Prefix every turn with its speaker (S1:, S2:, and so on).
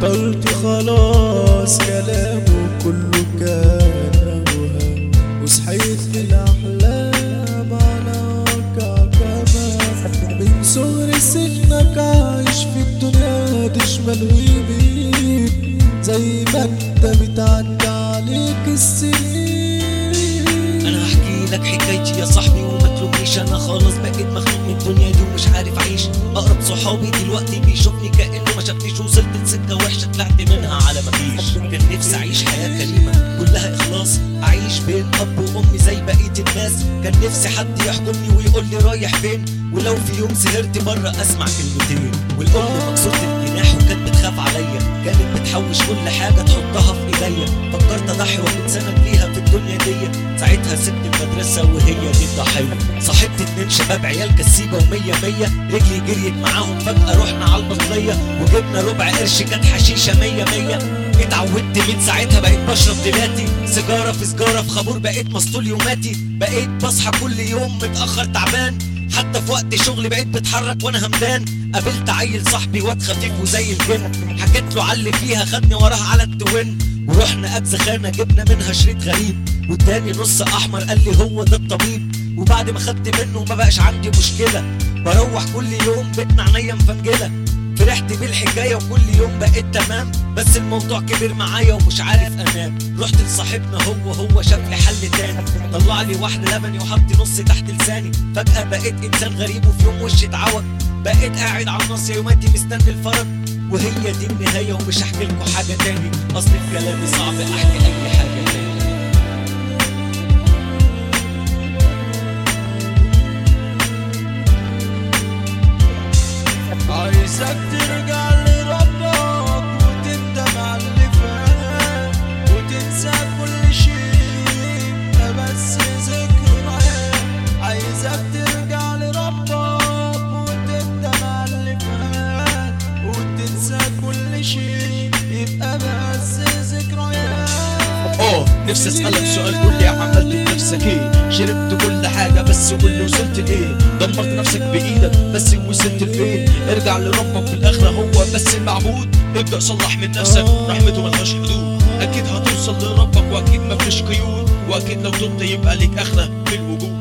S1: بطلت خلاص كلامه كله كان أوهام وصحيت في الأحلام على واقع كمان من صغر سنك عايش في الدنيا تشمل ويمين زي ما انت بتعدي عليك السنين
S2: انا هحكي لك حكايتي يا صاحبي وما تلومنيش انا خلاص بقيت مخنوق من الدنيا دي ومش عارف اعيش اقرب صحابي دلوقتي بيشوفني كانه ما شافنيش وصلت لسكه وحشه طلعت منها على ما فيش كان نفسي اعيش حياه كريمه كلها اخلاص اعيش بين اب وامي زي بقيه الناس كان نفسي حد يحكمني ويقول لي رايح فين ولو في يوم سهرت بره اسمع كلمتين والام مكسوره الجناح وكانت بتخاف عليا كانت بتحوش كل حاجه تحطها في ايديا فكرت اضحي واكون سند ليها في الدنيا دي ساعتها سبت المدرسه وهي دي الضحيه صاحبت اتنين شباب عيال كسيبه ومية مية رجلي جريت معاهم فجاه رحنا على البطليه وجبنا ربع قرش كانت حشيشه مية مية اتعودت من ساعتها بقيت بشرب دلاتي سيجاره في سيجاره في خابور بقيت مسطول يوماتي بقيت بصحى كل يوم متاخر تعبان حتى في وقت شغلي بقيت بتحرك وانا همدان قابلت عيل صاحبي واد خفيف وزي الجن حكيت له على اللي فيها خدني وراها على التوين ورحنا اجزخانه جبنا منها شريط غريب واداني نص احمر قال لي هو ده الطبيب وبعد ما خدت منه ما بقاش عندي مشكله بروح كل يوم بيتنا عينيا مفنجله فرحت بالحكاية وكل يوم بقيت تمام بس الموضوع كبر معايا ومش عارف انام رحت لصاحبنا هو هو شاف لي حل تاني طلع لي واحدة لبني وحط نص تحت لساني فجأة بقيت انسان غريب وفي يوم وشي اتعوج بقيت قاعد على النص يوماتي مستني الفرج وهي دي النهاية ومش هحكي لكم حاجة تاني اصل في كلامي صعب احكي اي حاجة تاني
S1: عايزك ترجع لربك وتندم على اللي فات وتنسى كل شيء ده بس ذكريات عايزك ترجع لربك وتندم على اللي فات وتنسى كل شيء يبقى بس ذكريات
S3: اه نفسي اسالك سؤال قول لي عملت بنفسك ايه شربت كل حاجه بس قول لي وصلت لايه دمرت نفسك بايدك بس وصلت لفين ارجع لربك في الاخره هو بس المعبود ابدا صلح من نفسك رحمته ملهاش حدود اكيد هتوصل لربك واكيد مفيش قيود واكيد لو تبت يبقى ليك اخره في الوجود